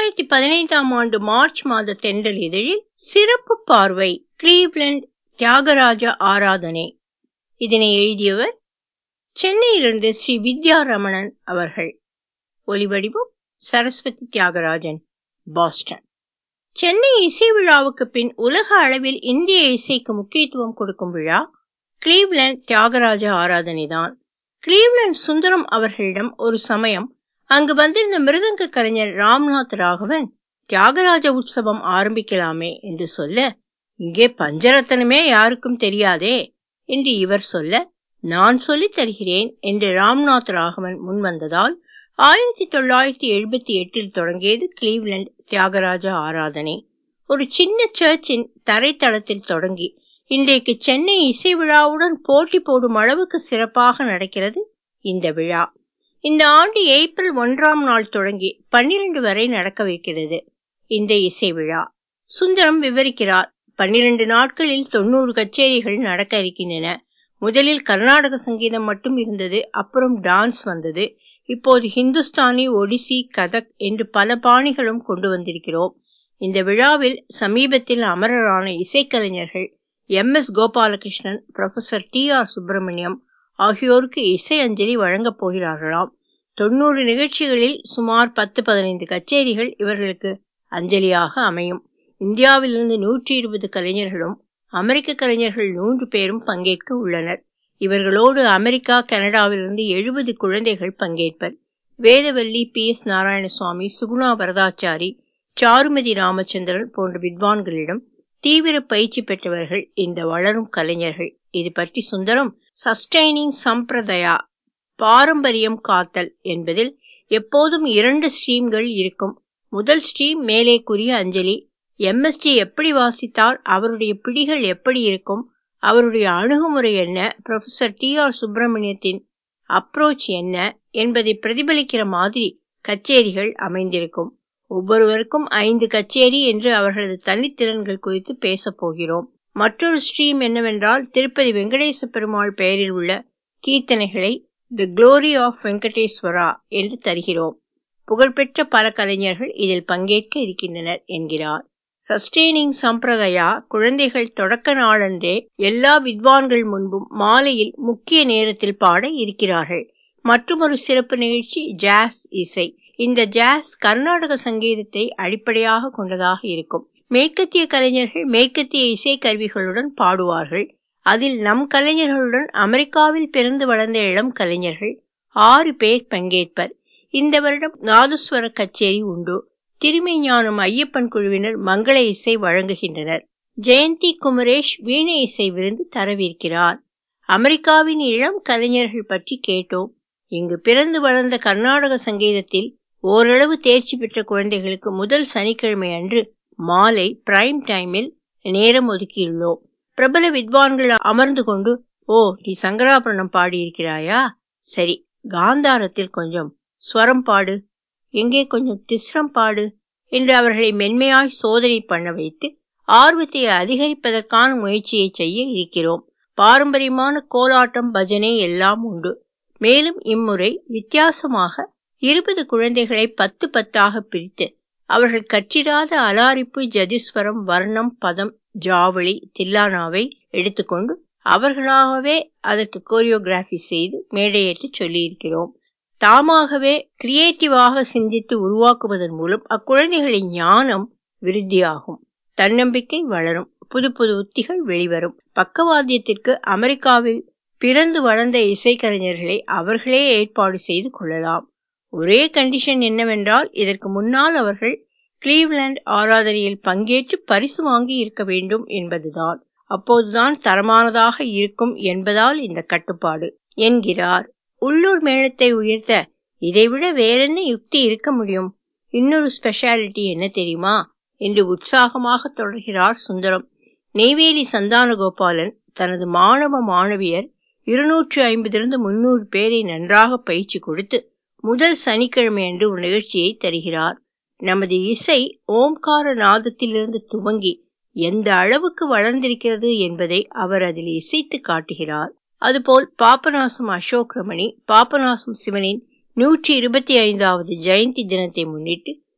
இரண்டாயிரத்தி பதினைந்தாம் ஆண்டு மார்ச் மாத தென்றல் இதழில் சிறப்பு பார்வை கிளீவ்லண்ட் தியாகராஜ ஆராதனை இதனை எழுதியவர் சென்னையிலிருந்து ஸ்ரீ வித்யா ரமணன் அவர்கள் ஒலிவடிவம் சரஸ்வதி தியாகராஜன் பாஸ்டன் சென்னை இசை விழாவுக்கு பின் உலக அளவில் இந்திய இசைக்கு முக்கியத்துவம் கொடுக்கும் விழா கிளீவ்லண்ட் தியாகராஜ ஆராதனை தான் கிளீவ்லண்ட் சுந்தரம் அவர்களிடம் ஒரு சமயம் அங்கு வந்திருந்த மிருதங்க கலைஞர் ராம்நாத் ராகவன் தியாகராஜ உற்சவம் ஆரம்பிக்கலாமே என்று சொல்ல இங்கே பஞ்சரத்தனமே யாருக்கும் தெரியாதே என்று இவர் சொல்ல நான் சொல்லித் தருகிறேன் என்று ராம்நாத் ராகவன் முன்வந்ததால் ஆயிரத்தி தொள்ளாயிரத்தி எழுபத்தி எட்டில் தொடங்கியது கிளீவ்லண்ட் தியாகராஜ ஆராதனை ஒரு சின்ன சர்ச்சின் தரைத்தளத்தில் தொடங்கி இன்றைக்கு சென்னை இசை விழாவுடன் போட்டி போடும் அளவுக்கு சிறப்பாக நடக்கிறது இந்த விழா இந்த ஆண்டு ஏப்ரல் ஒன்றாம் நாள் தொடங்கி பன்னிரண்டு வரை நடக்கவிருக்கிறது இந்த இசை விழா சுந்தரம் விவரிக்கிறார் பன்னிரண்டு நாட்களில் தொண்ணூறு கச்சேரிகள் நடக்க இருக்கின்றன முதலில் கர்நாடக சங்கீதம் மட்டும் இருந்தது அப்புறம் டான்ஸ் வந்தது இப்போது ஹிந்துஸ்தானி ஒடிசி கதக் என்று பல பாணிகளும் கொண்டு வந்திருக்கிறோம் இந்த விழாவில் சமீபத்தில் அமரரான இசைக்கலைஞர்கள் M S Gopalakrishnan professor T R Subramaniam ஆகியோருக்கு இசை அஞ்சலி வழங்கப் போகிறார்களாம் தொண்ணூறு நிகழ்ச்சிகளில் சுமார் பத்து பதினைந்து கச்சேரிகள் இவர்களுக்கு அஞ்சலியாக அமையும் இந்தியாவிலிருந்து நூற்றி இருபது கலைஞர்களும் அமெரிக்க கலைஞர்கள் மூன்று பேரும் பங்கேற்க உள்ளனர் இவர்களோடு அமெரிக்கா கனடாவிலிருந்து எழுபது குழந்தைகள் பங்கேற்பர் வேதவல்லி பி எஸ் நாராயணசுவாமி சுகுணா வரதாச்சாரி சாருமதி ராமச்சந்திரன் போன்ற வித்வான்களிடம் தீவிர பயிற்சி பெற்றவர்கள் இந்த வளரும் கலைஞர்கள் இது பற்றி சுந்தரம் சஸ்டைனிங் சம்பிரதயா பாரம்பரியம் காத்தல் என்பதில் எப்போதும் இரண்டு ஸ்ட்ரீம்கள் இருக்கும் முதல் ஸ்ட்ரீம் மேலே கூறிய அஞ்சலி எம்எஸ்டி எப்படி வாசித்தால் அவருடைய பிடிகள் எப்படி இருக்கும் அவருடைய அணுகுமுறை என்ன ப்ரொஃபசர் டி ஆர் சுப்பிரமணியத்தின் அப்ரோச் என்ன என்பதை பிரதிபலிக்கிற மாதிரி கச்சேரிகள் அமைந்திருக்கும் ஒவ்வொருவருக்கும் ஐந்து கச்சேரி என்று அவர்களது தனித்திறன்கள் குறித்து பேசப் போகிறோம் மற்றொரு ஸ்ட்ரீம் என்னவென்றால் திருப்பதி வெங்கடேச பெருமாள் பெயரில் உள்ள கீர்த்தனைகளை தி குளோரி ஆஃப் வெங்கடேஸ்வரா என்று தருகிறோம் புகழ்பெற்ற பல கலைஞர்கள் இதில் பங்கேற்க இருக்கின்றனர் என்கிறார் சஸ்டெய்னிங் சம்பிரதயா குழந்தைகள் தொடக்க நாளன்றே எல்லா வித்வான்கள் முன்பும் மாலையில் முக்கிய நேரத்தில் பாட இருக்கிறார்கள் மற்றொரு சிறப்பு நிகழ்ச்சி ஜாஸ் இசை இந்த ஜாஸ் கர்நாடக சங்கீதத்தை அடிப்படையாக கொண்டதாக இருக்கும் மேற்கத்திய கலைஞர்கள் மேற்கத்திய இசை கருவிகளுடன் பாடுவார்கள் அதில் நம் கலைஞர்களுடன் அமெரிக்காவில் பிறந்து வளர்ந்த இளம் கலைஞர்கள் ஆறு பேர் பங்கேற்பர் இந்த வருடம் நாதஸ்வர கச்சேரி உண்டு திருமைஞானம் ஐயப்பன் குழுவினர் மங்கள இசை வழங்குகின்றனர் ஜெயந்தி குமரேஷ் வீணை இசை விருந்து தரவிருக்கிறார் அமெரிக்காவின் இளம் கலைஞர்கள் பற்றி கேட்டோம் இங்கு பிறந்து வளர்ந்த கர்நாடக சங்கீதத்தில் ஓரளவு தேர்ச்சி பெற்ற குழந்தைகளுக்கு முதல் சனிக்கிழமை அன்று மாலை பிரைம் டைமில் நேரம் ஒதுக்கியுள்ளோம் பிரபல வித்வான்கள் அமர்ந்து கொண்டு ஓ நீ சங்கராபரணம் பாடியிருக்கிறாயா சரி காந்தாரத்தில் கொஞ்சம் ஸ்வரம் பாடு எங்கே கொஞ்சம் திஸ்ரம் பாடு என்று அவர்களை மென்மையாய் சோதனை பண்ண வைத்து ஆர்வத்தை அதிகரிப்பதற்கான முயற்சியை செய்ய இருக்கிறோம் பாரம்பரியமான கோலாட்டம் பஜனை எல்லாம் உண்டு மேலும் இம்முறை வித்தியாசமாக இருபது குழந்தைகளை பத்து பத்தாக பிரித்து அவர்கள் கற்றிராத அலாரிப்பு ஜதிஸ்வரம் வர்ணம் பதம் ஜாவளி தில்லானாவை எடுத்துக்கொண்டு அவர்களாகவே அதற்கு கோரியோகிராஃபி செய்து மேடையேற்று சொல்லியிருக்கிறோம் தாமாகவே கிரியேட்டிவாக சிந்தித்து உருவாக்குவதன் மூலம் அக்குழந்தைகளின் ஞானம் விருத்தியாகும் தன்னம்பிக்கை வளரும் புது புது உத்திகள் வெளிவரும் பக்கவாத்தியத்திற்கு அமெரிக்காவில் பிறந்து வளர்ந்த இசைக்கலைஞர்களை அவர்களே ஏற்பாடு செய்து கொள்ளலாம் ஒரே கண்டிஷன் என்னவென்றால் இதற்கு முன்னால் அவர்கள் கிளீவ்லாண்ட் ஆராதனையில் பங்கேற்று பரிசு வாங்கி இருக்க வேண்டும் என்பதுதான் அப்போதுதான் தரமானதாக இருக்கும் என்பதால் இந்த கட்டுப்பாடு என்கிறார் உள்ளூர் மேளத்தை உயர்த்த இதைவிட வேறென்ன யுக்தி இருக்க முடியும் இன்னொரு ஸ்பெஷாலிட்டி என்ன தெரியுமா என்று உற்சாகமாக தொடர்கிறார் சுந்தரம் நெய்வேலி சந்தானகோபாலன் தனது மாணவ மாணவியர் இருநூற்று ஐம்பதிலிருந்து முன்னூறு பேரை நன்றாக பயிற்சி கொடுத்து முதல் சனிக்கிழமை அன்று ஒரு நிகழ்ச்சியை தருகிறார் நமது இசை ஓம்கார நாதத்திலிருந்து துவங்கி எந்த அளவுக்கு வளர்ந்திருக்கிறது என்பதை அவர் அதில் இசைத்து காட்டுகிறார் அதுபோல் பாபநாசம் அசோக் ரமணி பாபநாசம் சிவனின் நூற்றி இருபத்தி ஐந்தாவது ஜெயந்தி தினத்தை முன்னிட்டு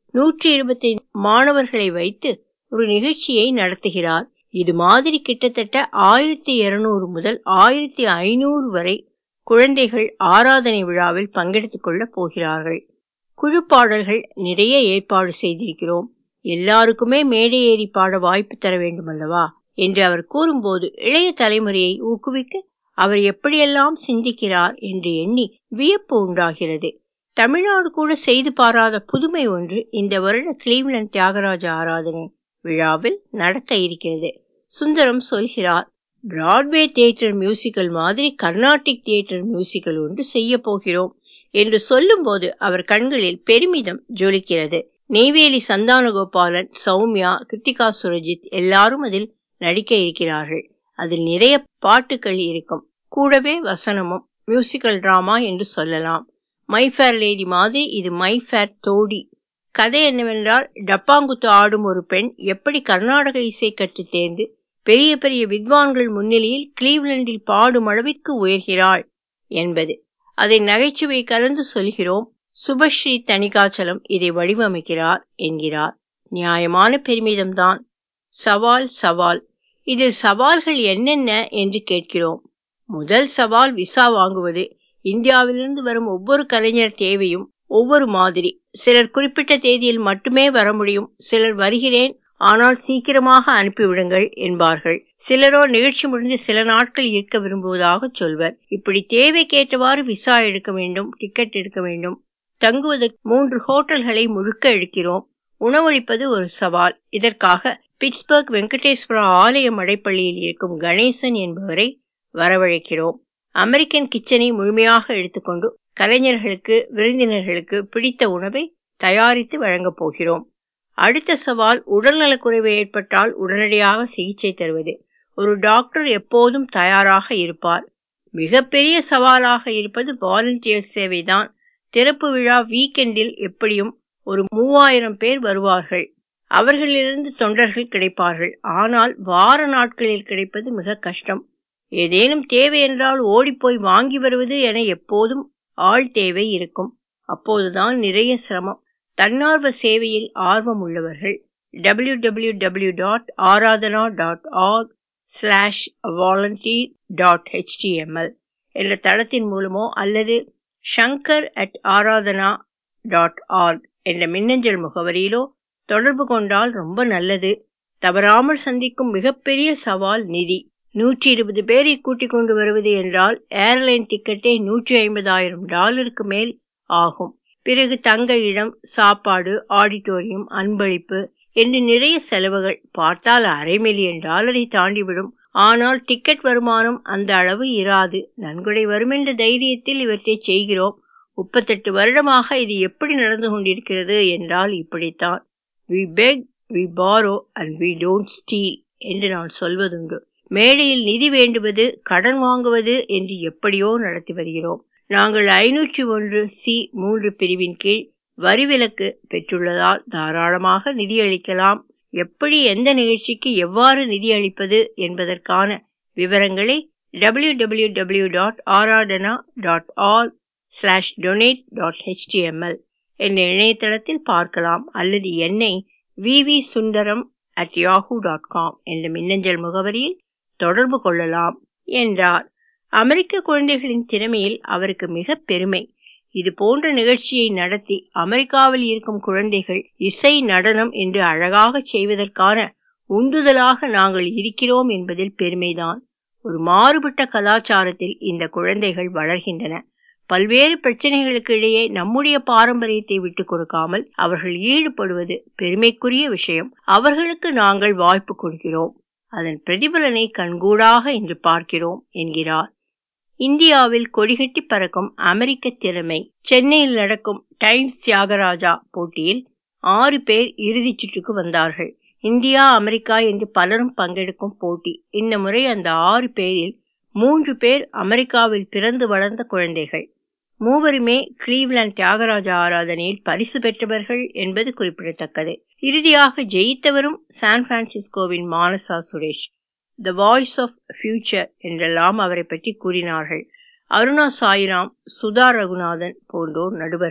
நூற்றி இருபத்தி மாணவர்களை வைத்து ஒரு நிகழ்ச்சியை நடத்துகிறார் இது மாதிரி கிட்டத்தட்ட ஆயிரத்தி இருநூறு முதல் ஆயிரத்தி ஐநூறு வரை குழந்தைகள் ஆராதனை விழாவில் பங்கெடுத்துக் கொள்ளப் போகிறார்கள் குழு பாடல்கள் நிறைய ஏற்பாடு செய்திருக்கிறோம் எல்லாருக்குமே மேடை ஏறி பாட வாய்ப்பு தர வேண்டும் அல்லவா என்று அவர் கூறும்போது இளைய தலைமுறையை ஊக்குவிக்க அவர் எப்படியெல்லாம் சிந்திக்கிறார் என்று எண்ணி வியப்பு உண்டாகிறது தமிழ்நாடு கூட செய்து பாராத புதுமை ஒன்று இந்த வருட கிளீவ்லண்ட் தியாகராஜ ஆராதனை விழாவில் நடக்க இருக்கிறது சுந்தரம் சொல்கிறார் பிராட்வே தியேட்டர் மியூசிக்கல் மாதிரி கர்நாடிக் தியேட்டர் மியூசிக்கல் ஒன்று செய்ய போகிறோம் என்று சொல்லும்போது அவர் கண்களில் பெருமிதம் ஜொலிக்கிறது நெய்வேலி சந்தானகோபாலன் சௌமியா கிருத்திகா சுரஜித் எல்லாரும் அதில் நடிக்க இருக்கிறார்கள் அதில் நிறைய பாட்டுகள் இருக்கும் கூடவே வசனமும் மியூசிக்கல் டிராமா என்று சொல்லலாம் மை ஃபேர் லேடி மாதிரி இது மை ஃபேர் தோடி கதை என்னவென்றால் டப்பாங்குத்து ஆடும் ஒரு பெண் எப்படி கர்நாடக இசை கற்று தேர்ந்து பெரிய பெரிய வித்வான்கள் முன்னிலையில் கிளீவ்லண்டில் பாடும் அளவிற்கு உயர்கிறாள் என்பது அதை நகைச்சுவை கலந்து சொல்கிறோம் சுபஸ்ரீ தணிகாச்சலம் இதை வடிவமைக்கிறார் என்கிறார் நியாயமான பெருமிதம்தான் சவால் சவால் இதில் சவால்கள் என்னென்ன என்று கேட்கிறோம் முதல் சவால் விசா வாங்குவது இந்தியாவிலிருந்து வரும் ஒவ்வொரு கலைஞர் தேவையும் ஒவ்வொரு மாதிரி சிலர் குறிப்பிட்ட தேதியில் மட்டுமே வர முடியும் சிலர் வருகிறேன் ஆனால் சீக்கிரமாக அனுப்பிவிடுங்கள் என்பார்கள் சிலரோ நிகழ்ச்சி முடிந்து சில நாட்கள் இருக்க விரும்புவதாக சொல்வர் இப்படி தேவைக்கேற்றவாறு விசா எடுக்க வேண்டும் டிக்கெட் எடுக்க வேண்டும் தங்குவதற்கு மூன்று ஹோட்டல்களை முழுக்க எடுக்கிறோம் உணவளிப்பது ஒரு சவால் இதற்காக பிட்ஸ்பர்க் வெங்கடேஸ்வரா ஆலய மடைப்பள்ளியில் இருக்கும் கணேசன் என்பவரை வரவழைக்கிறோம் அமெரிக்கன் கிச்சனை முழுமையாக எடுத்துக்கொண்டு கலைஞர்களுக்கு விருந்தினர்களுக்கு பிடித்த உணவை தயாரித்து வழங்கப் போகிறோம் அடுத்த சவால் உடல்நலக்குறைவு ஏற்பட்டால் உடனடியாக சிகிச்சை தருவது ஒரு டாக்டர் எப்போதும் தயாராக இருப்பார் மிகப்பெரிய சவாலாக இருப்பது வாலண்டியர் சேவைதான் திறப்பு விழா வீக்கெண்டில் எப்படியும் ஒரு மூவாயிரம் பேர் வருவார்கள் அவர்களிலிருந்து தொண்டர்கள் கிடைப்பார்கள் ஆனால் வார நாட்களில் கிடைப்பது மிக கஷ்டம் ஏதேனும் தேவை என்றால் ஓடிப்போய் வாங்கி வருவது என எப்போதும் ஆள் தேவை இருக்கும் அப்போதுதான் நிறைய சிரமம் தன்னார்வ சேவையில் ஆர்வம் உள்ளவர்கள் W W W dot Aradhana dot org slash volunteer dot HTML என்ற தளத்தின் மூலமோ அல்லது Shankar at Aradhana dot org என்ற மின்னஞ்சல் முகவரியிலோ தொடர்பு கொண்டால் ரொம்ப நல்லது தவறாமல் சந்திக்கும் மிகப்பெரிய சவால் நிதி நூற்றி இருபது பேரை கூட்டிக் கொண்டு வருவது என்றால் ஏர்லைன் டிக்கெட்டே நூற்றி ஐம்பதாயிரம் டாலருக்கு மேல் ஆகும் பிறகு தங்க இடம் சாப்பாடு ஆடிட்டோரியம் அன்பளிப்பு என்று நிறைய செலவுகள் பார்த்தால் அரை மில்லியன் டாலரை தாண்டிவிடும் ஆனால் டிக்கெட் வருமானம் அந்த அளவு இராது நன்கொடை வரும் என்ற தைரியத்தில் இவற்றை செய்கிறோம் முப்பத்தெட்டு வருடமாக இது எப்படி நடந்து கொண்டிருக்கிறது என்றால் இப்படித்தான் we beg we borrow and we don't steal என்று நான் சொல்வதுண்டு மேடையில் நிதி வேண்டுவது கடன் வாங்குவது என்று எப்படியோ நடத்தி வருகிறோம் நாங்கள் ஐநூற்றி ஒன்று சி மூன்று பிரிவின் கீழ் வரி விலக்கு பெற்றுள்ளதால் தாராளமாக நிதியளிக்கலாம் எப்படி எந்த நிகழ்ச்சிக்கு எவ்வாறு நிதியளிப்பது என்பதற்கான விவரங்களை W W W dot Aradhana dot org slash donate dot HTML என்ற இணையதளத்தில் பார்க்கலாம் அல்லது என்னை V V Sundaram at Yahoo dot com என்ற மின்னஞ்சல் முகவரியில் தொடர்பு கொள்ளலாம் என்றார் அமெரிக்க குழந்தைகளின் திறமையில் அவருக்கு மிக பெருமை இது போன்ற நிகழ்ச்சியை நடத்தி அமெரிக்காவில் இருக்கும் குழந்தைகள் இசை நடனம் என்று அழகாக செய்வதற்கான உந்துதலாக நாங்கள் இருக்கிறோம் என்பதில் பெருமைதான் ஒரு மாறுபட்ட கலாச்சாரத்தில் இந்த குழந்தைகள் வளர்கின்றன பல்வேறு பிரச்சனைகளுக்கு இடையே நம்முடைய பாரம்பரியத்தை விட்டுக் கொடுக்காமல் அவர்கள் ஈடுபடுவது பெருமைக்குரிய விஷயம் அவர்களுக்கு நாங்கள் வாய்ப்பு கொடுக்கிறோம் அதன் பிரதிபலனை கண்கூடாக இன்று பார்க்கிறோம் என்கிறார் இந்தியாவில் கொடிகட்டி பறக்கும் அமெரிக்க திறமை சென்னையில் நடக்கும் டைம்ஸ் தியாகராஜா போட்டியில் ஆறு பேர் இறுதிச் சுற்றுக்கு வந்தார்கள் இந்தியா அமெரிக்கா என்று பலரும் பங்கெடுக்கும் போட்டி இந்த முறை அந்த ஆறு பேரில் மூன்று பேர் அமெரிக்காவில் பிறந்து வளர்ந்த குழந்தைகள் மூவருமே கிளீவ்லாந்து தியாகராஜா ஆராதனையில் பரிசு பெற்றவர்கள் என்பது குறிப்பிடத்தக்கது இறுதியாக ஜெயித்தவரும் சான் பிரான்சிஸ்கோவின் Manasa Suresh the voice of future என்றெல்லாம் அவரை பற்றி கூறினார்கள் அருணா சாயிராம் சுதா ரகுநாதன் போன்றோர் நடுவர்கள்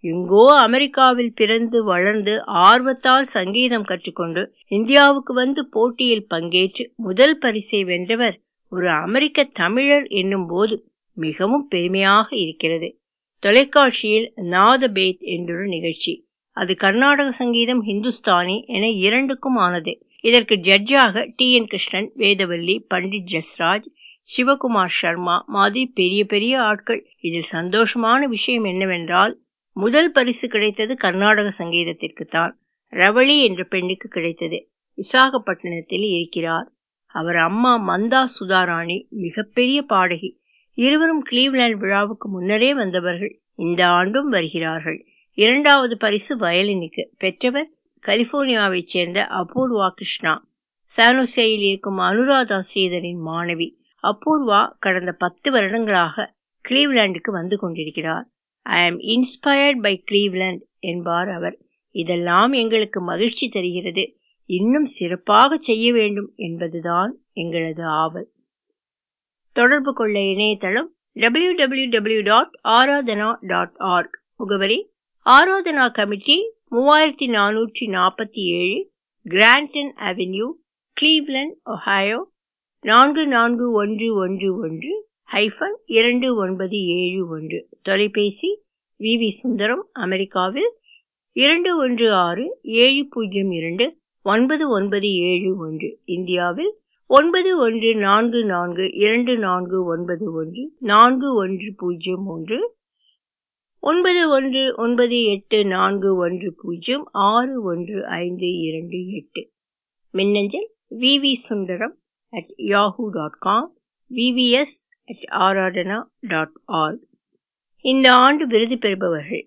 எங்கோ அமெரிக்காவில் பிறந்து வளர்ந்து ஆர்வத்தால் சங்கீதம் கற்றுக்கொண்டு இந்தியாவுக்கு வந்து போட்டியில் பங்கேற்று முதல் பரிசை வென்றவர் ஒரு அமெரிக்க தமிழர் என்னும் போது மிகவும் பெருமையாக இருக்கிறது தொலைக்காட்சியில் நாதபேத் என்றொரு நிகழ்ச்சி அது கர்நாடக சங்கீதம் ஹிந்துஸ்தானி என இரண்டுக்கும் ஆனது இதற்கு ஜட்ஜாக டி என் கிருஷ்ணன் வேதவல்லி பண்டிட் ஜஸ்ராஜ் சிவகுமார் சர்மா மாதிரி பெரிய பெரிய ஆட்கள் இதில் சந்தோஷமான விஷயம் என்னவென்றால் முதல் பரிசு கிடைத்தது கர்நாடக சங்கீதத்திற்கு தான் ரவளி என்ற பெண்ணுக்கு கிடைத்தது விசாகப்பட்டினத்தில் இருக்கிறார் அவர் அம்மா மந்தா சுதாராணி மிகப்பெரிய பாடகி இருவரும் கிளீவ்லாண்ட் விழாவுக்கு முன்னரே வந்தவர்கள் இந்த ஆண்டும் வருகிறார்கள் இரண்டாவது பரிசு வயலினுக்கு பெற்றவர் கலிபோர்னியாவைச் சேர்ந்த அபூர்வா கிருஷ்ணா சானோசேயில் இருக்கும் அனுராதா ஸ்ரீதரின் மாணவி அபூர்வா கடந்த பத்து வருடங்களாக கிளீவ்லாண்டுக்கு வந்து கொண்டிருக்கிறார் ஐ ஆம் இன்ஸ்பயர்ட் பை கிளீவ்லாண்ட் என்பார் அவர் இதெல்லாம் எங்களுக்கு மகிழ்ச்சி தருகிறது இன்னும் சிறப்பாக செய்ய வேண்டும் என்பதுதான் எங்களது ஆவல் தொடர்பு கொள்ள இணையதளம் W W W dot Aradhana dot org முகவரி ஆராதனா கமிட்டி மூவாயிரத்தி நானூற்றி நாற்பத்தி ஏழு கிராண்டன் அவென்யூ கிளீவ்லண்ட் ஒஹாயோ நான்கு நான்கு ஒன்று ஒன்று ஒன்று ஹைஃபன் இரண்டு ஒன்பது ஏழு ஒன்று தொலைபேசி வி வி சுந்தரம் அமெரிக்காவில் இரண்டு ஒன்று ஆறு ஏழு பூஜ்ஜியம் இரண்டு ஒன்பது ஒன்பது ஏழு ஒன்று இந்தியாவில் ஒன்பது ஒன்று நான்கு நான்கு இரண்டு நான்கு ஒன்பது ஒன்று நான்கு ஒன்று பூஜ்ஜியம் ஒன்று ஒன்பது ஒன்று ஒன்பது எட்டு நான்கு ஒன்று பூஜ்ஜியம் ஆறு ஒன்று ஐந்து இரண்டு எட்டு மின்னஞ்சல் V V Sundaram at Yahoo dot com VVS at Aradhana dot org இந்த ஆண்டு விருது பெறுபவர்கள்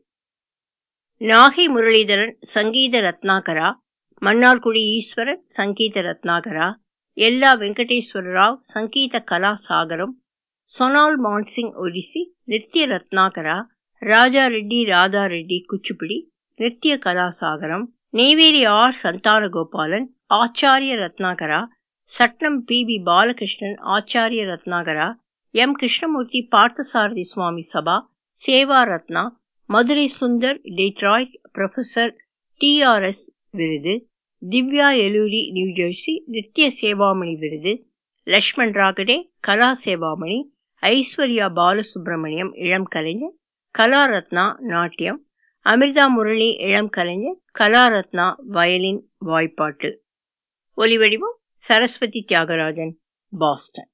நாகை முரளிதரன் சங்கீத ரத்னாகரா மன்னார்குடி ஈஸ்வரன் சங்கீத ரத்னாகரா எல்லா வெங்கடேஸ்வர ராவ் சங்கீத கலா சாகரம் சொனால் மான்சிங் ஒடிசி நித்ய ரத்னாகரா ராஜா ரெட்டி ராதா ரெட்டி குச்சிப்புடி நித்ய கலாசாகரம் நெய்வேலி ஆர் சந்தானகோபாலன் ஆச்சாரிய ரத்னாகரா சட்னம் P P Balakrishnan Acharya Ratnakara M Krishnamurthy Parthasarathy Swami Sabha Seva Ratna Madurai Sundar Detroit professor TRS விருது திவ்யா எலூரி நியூஜெர்சி நித்ய சேவாமணி விருது லக்ஷ்மண் ராகடே கலா சேவாமணி ஐஸ்வர்யா பாலசுப்ரமணியம் இளம் கலைஞர் கலாரத்னா நாட்டியம் அமிர்தா முரளி இளம் கலைஞர் கலாரத்னா வயலின் வாய்ப்பாட்டு ஒலிவடிவம் சரஸ்வதி தியாகராஜன் பாஸ்டன்